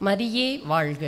மரியே வாழ்க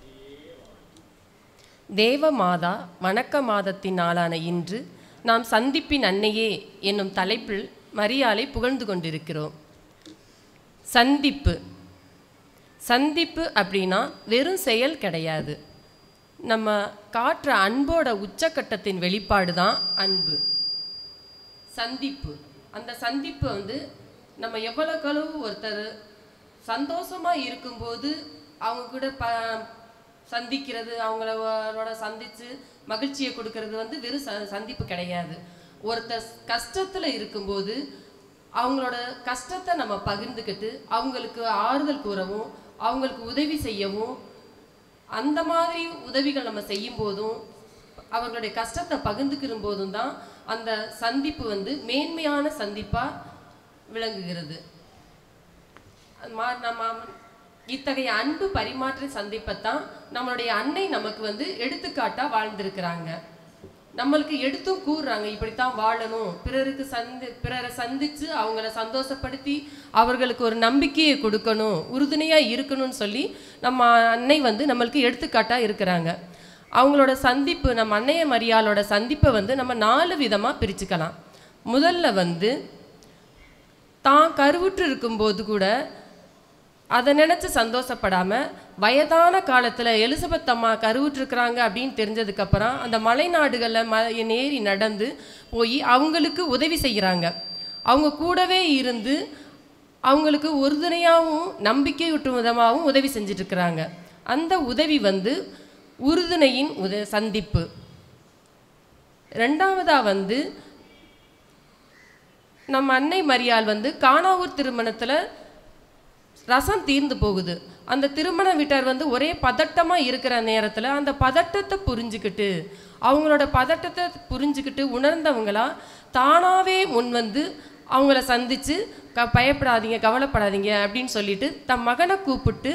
தேவ மாதா வணக்க மாதத்தின் நாளான இன்று நாம் சந்திப்பின் அன்னையே என்னும் தலைப்பில் மரியாளை புகழ்ந்து கொண்டிருக்கிறோம் சந்திப்பு சந்திப்பு அப்படின்னா வெறும் செயல் கிடையாது நம்ம காட்டுற அன்போட உச்சக்கட்டத்தின் வெளிப்பாடு தான் அன்பு சந்திப்பு அந்த சந்திப்பு வந்து நம்ம எவ்வளோக்களவு ஒருத்தர் சந்தோஷமாக இருக்கும்போது அவங்க கூட ப சந்திக்கிறது அவங்களோட சந்தித்து மகிழ்ச்சியை கொடுக்கறது வந்து வெறும் ச சந்திப்பு கிடையாது ஒருத்தர் கஷ்டத்தில் இருக்கும்போது அவங்களோட கஷ்டத்தை நம்ம பகிர்ந்துக்கிட்டு அவங்களுக்கு ஆறுதல் கூறவும் அவங்களுக்கு உதவி செய்யவும் அந்த மாதிரி உதவிகள் நம்ம செய்யும் போதும் அவர்களுடைய கஷ்டத்தை பகிர்ந்துக்கிற போதும் தான் அந்த சந்திப்பு வந்து மேன்மையான சந்திப்பாக விளங்குகிறது அது மா- நம்ம இத்தகைய அன்பு பரிமாற்ற சந்திப்பைத்தான் நம்மளுடைய அன்னை நமக்கு வந்து எடுத்துக்காட்டா வாழ்ந்திருக்கிறாங்க நம்மளுக்கு எடுத்தும் கூறுறாங்க இப்படித்தான் வாழணும் பிறருக்கு சந்தி பிறரை சந்திச்சு அவங்கள சந்தோஷப்படுத்தி அவர்களுக்கு ஒரு நம்பிக்கையை கொடுக்கணும் உறுதுணையா இருக்கணும்னு சொல்லி நம்ம அன்னை வந்து நம்மளுக்கு எடுத்துக்காட்டா இருக்கிறாங்க அவங்களோட சந்திப்பு நம்ம அன்னைய மரியாளோட சந்திப்பை வந்து நம்ம நாலு விதமா பிரிச்சுக்கலாம் முதல்ல வந்து தான் கருவுற்று இருக்கும்போது கூட அதை நினச்சி சந்தோஷப்படாம வயதான காலத்தில் எலிசபெத் அம்மா கருவுற்றிருக்கிறாங்க அப்படின்னு தெரிஞ்சதுக்கப்புறம் அந்த மலைநாடுகளில் ம ஏறி நடந்து போய் அவங்களுக்கு உதவி செய்கிறாங்க அவங்க கூடவே இருந்து அவங்களுக்கு உறுதுணையாகவும் நம்பிக்கையூட்டும் விதமாகவும் உதவி செஞ்சுட்டு இருக்கிறாங்க அந்த உதவி வந்து உறுதுணையின் உத சந்திப்பு ரெண்டாவதா வந்து நம்ம அன்னை மரியாள் வந்து காணாவூர் திருமணத்தில் ரசம் தீர்ந்து போகுது அந்த திருமண வீட்டார் வந்து ஒரே பதட்டமாக இருக்கிற நேரத்தில் அந்த பதட்டத்தை புரிஞ்சுக்கிட்டு அவங்களோட பதட்டத்தை புரிஞ்சுக்கிட்டு உணர்ந்தவங்களா தானாகவே முன் வந்து அவங்கள சந்தித்து க பயப்படாதீங்க கவலைப்படாதீங்க அப்படின்னு சொல்லிட்டு தன் மகனை கூப்பிட்டு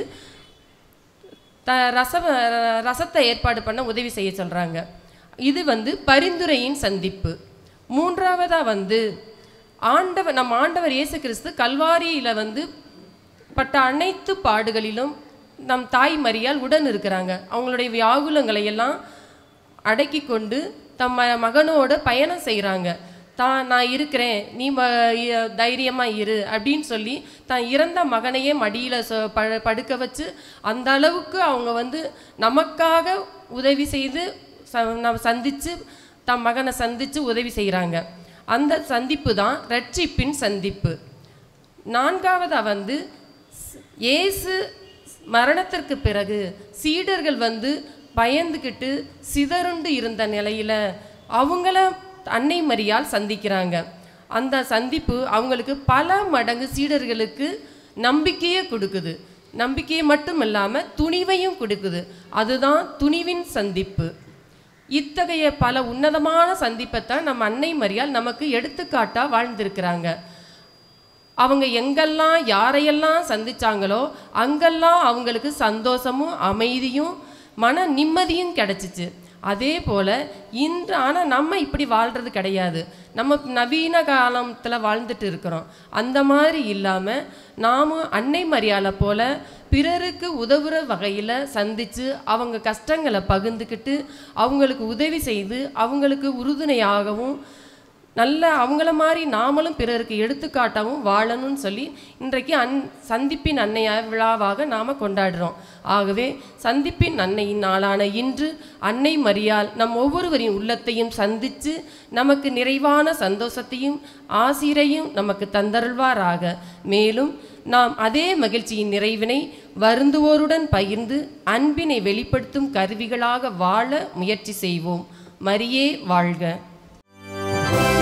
த ரச ரசத்தை ஏற்பாடு பண்ண உதவி செய்ய சொல்கிறாங்க இது வந்து பரிந்துரையின் சந்திப்பு மூன்றாவதாக வந்து ஆண்டவர் நம்ம ஆண்டவர் இயேசு கிறிஸ்து கல்வாரியில் வந்து பட்ட அனைத்து பாடுகளிலும் நம் தாய் மரியால் உடன் இருக்கிறாங்க அவங்களுடைய வியாகுலங்களை எல்லாம் அடக்கி கொண்டு தம் ம- மகனோட பயணம் செய்கிறாங்க தான் நான் இருக்கிறேன் நீ ம இ- தைரியமா இரு அப்படின்னு சொல்லி தான் இறந்த மகனையே மடியில் சொ ப படுக்க வச்சு அந்த அளவுக்கு அவங்க வந்து நமக்காக உதவி செய்து ச நம்ம சந்தித்து தம் மகனை சந்தித்து உதவி செய்கிறாங்க அந்த சந்திப்பு தான் ரட்சிப்பின் சந்திப்பு நான்காவதா வந்து ஸ்- இயேசு மரணத்திற்கு பிறகு சீடர்கள் வந்து பயந்துக்கிட்டு சிதறுண்டு இருந்த நிலையில அவங்கள அன்னை மரியால் சந்திக்கிறாங்க அந்த சந்திப்பு அவங்களுக்கு பல மடங்கு சீடர்களுக்கு நம்பிக்கையை கொடுக்குது நம்பிக்கையை மட்டும் இல்லாமல் துணிவையும் கொடுக்குது அதுதான் துணிவின் சந்திப்பு இத்தகைய பல உன்னதமான சந்திப்பைத்தான் நம்ம அன்னை மரியால் நமக்கு எடுத்துக்காட்டா வாழ்ந்திருக்கிறாங்க அவங்க எங்கெல்லாம் யாரையெல்லாம் சந்திச்சாங்களோ அங்கெல்லாம் அவங்களுக்கு சந்தோஷமும் அமைதியும் மன நிம்மதியும் கிடைச்சிச்சு அதே போல் இன்று ஆனால் நம்ம இப்படி வாழ்கிறது கிடையாது நம்ம நவீன காலத்தில் வாழ்ந்துட்டு இருக்கிறோம் அந்த மாதிரி இல்லாமல் நாமும் அன்னை மரியாதை போல பிறருக்கு உதவுற வகையில் சந்தித்து அவங்க கஷ்டங்களை பகிர்ந்துக்கிட்டு அவங்களுக்கு உதவி செய்து அவங்களுக்கு உறுதுணையாகவும் நல்ல அவங்கள மாதிரி நாமளும் பிறருக்கு எடுத்துக்காட்டாகவும் வாழணும்னு சொல்லி இன்றைக்கு அன் சந்திப்பின் அன்னைய விழாவாக நாம் கொண்டாடுறோம் ஆகவே சந்திப்பின் அன்னையின் நாளான இன்று அன்னை மரியாள் நம் ஒவ்வொருவரின் உள்ளத்தையும் சந்தித்து நமக்கு நிறைவான சந்தோஷத்தையும் ஆசிரையும் நமக்கு தந்தருள்வாராக மேலும் நாம் அதே மகிழ்ச்சியின் நிறைவினை வருந்துவோருடன் பகிர்ந்து அன்பினை வெளிப்படுத்தும் கருவிகளாக வாழ முயற்சி செய்வோம் மரியே வாழ்க